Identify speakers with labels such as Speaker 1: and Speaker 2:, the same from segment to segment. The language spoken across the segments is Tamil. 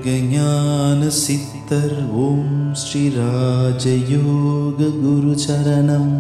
Speaker 1: யோகஞான சித்தர் ஓம் ஸ்ரீ ராஜயோக குரு சரணம்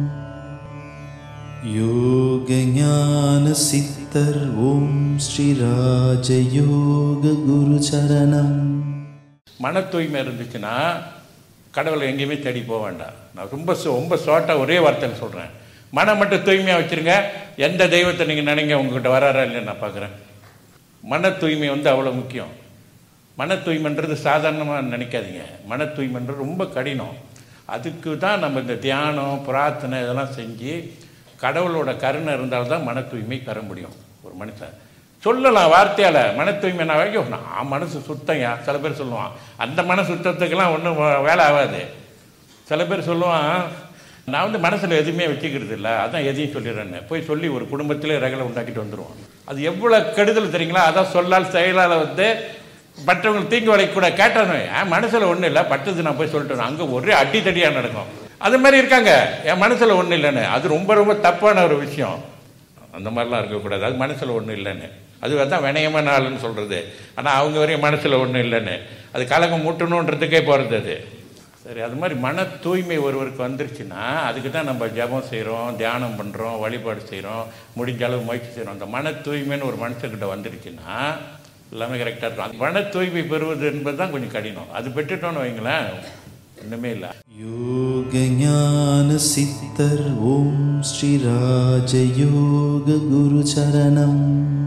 Speaker 1: யோகஞான சித்தர் ஓம் ஸ்ரீ ராஜயோக குரு சரணம்
Speaker 2: மன தூய்மை இருந்துச்சுன்னா கடவுளை எங்கேயுமே தேடி போக வேண்டாம் நான் ரொம்ப சு- ரொம்ப ஷார்ட்டாக ஒரே வார்த்தையில் சொல்கிறேன் மனம் மட்டும் தூய்மையாக வச்சுருங்க எந்த தெய்வத்தை நீங்கள் நினைங்க உங்ககிட்ட வராரா இல்லைன்னு நான் பார்க்குறேன் மன தூய்மை வந்து அவ்வளோ முக்கியம் மன தூய்மைன்றது சாதாரணமாக நினைக்காதீங்க மன தூய்மைன்றது ரொம்ப கடினம் அதுக்கு தான் நம்ம இந்த தியானம் பிரார்த்தனை இதெல்லாம் செஞ்சு கடவுளோட கருணை இருந்தால்தான் மன தூய்மை பெற முடியும் ஒரு மனுஷன் சொல்லலாம் வார்த்தையால் மன தூய்மை நான் ஐயோ நான் மனசு சுத்தம்யா சில பேர் சொல்லுவான் அந்த மன சுத்தத்துக்கெல்லாம் ஒன்றும் வேலை ஆகாது சில பேர் சொல்லுவான் நான் வந்து மனசில் எதுவுமே வச்சுக்கிறது இல்லை அதான் எதையும் சொல்லிடுறேன்னு போய் சொல்லி ஒரு குடும்பத்திலே ரகலை உண்டாக்கிட்டு வந்துடுவான் அது எவ்வளோ கெடுதல் தெரியுங்களா அதான் சொல்லால் செயலால் வந்து மற்றவங்களுக்கு தீங்கு வளைக்கூட கேட்டானே என் மனசில் ஒன்றும் இல்லை பட்டது நான் போய் சொல்லிட்டேன் அங்கே ஒரே அடி தடியாக நடக்கும் அது மாதிரி இருக்காங்க என் மனசில் ஒன்றும் இல்லைன்னு அது ரொம்ப ரொம்ப தப்பான ஒரு விஷயம் அந்த மாதிரிலாம் இருக்கக்கூடாது அது மனசில் ஒன்றும் இல்லைன்னு அது தான் வினயமான ஆளுன்னு சொல்கிறது ஆனால் அவங்க வரையும் மனசில் ஒன்றும் இல்லைன்னு அது கலகம் மூட்டணுன்றதுக்கே போகிறது அது சரி அது மாதிரி மன தூய்மை ஒருவருக்கு வந்துருச்சுன்னா அதுக்கு தான் நம்ம ஜெபம் செய்கிறோம் தியானம் பண்ணுறோம் வழிபாடு செய்கிறோம் முடிஞ்ச அளவு முயற்சி செய்கிறோம் அந்த மன தூய்மைன்னு ஒரு மனுஷக்கிட்ட வந்துருச்சுன்னா எல்லாமே கரெக்டாக இருக்கும் அந்த மன தூய்மை பெறுவது என்பது தான் கொஞ்சம் கடினம் அது பெற்றுட்டோன்னு வைங்களேன் ஒன்றுமே இல்லை
Speaker 1: யோகஞான சித்தர் ஓம் ஸ்ரீ ராஜயோக குரு சரணம்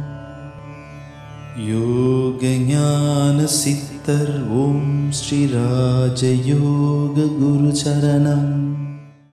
Speaker 1: யோகஞான சித்தர் ஓம் ஸ்ரீ ராஜயோக குரு சரணம்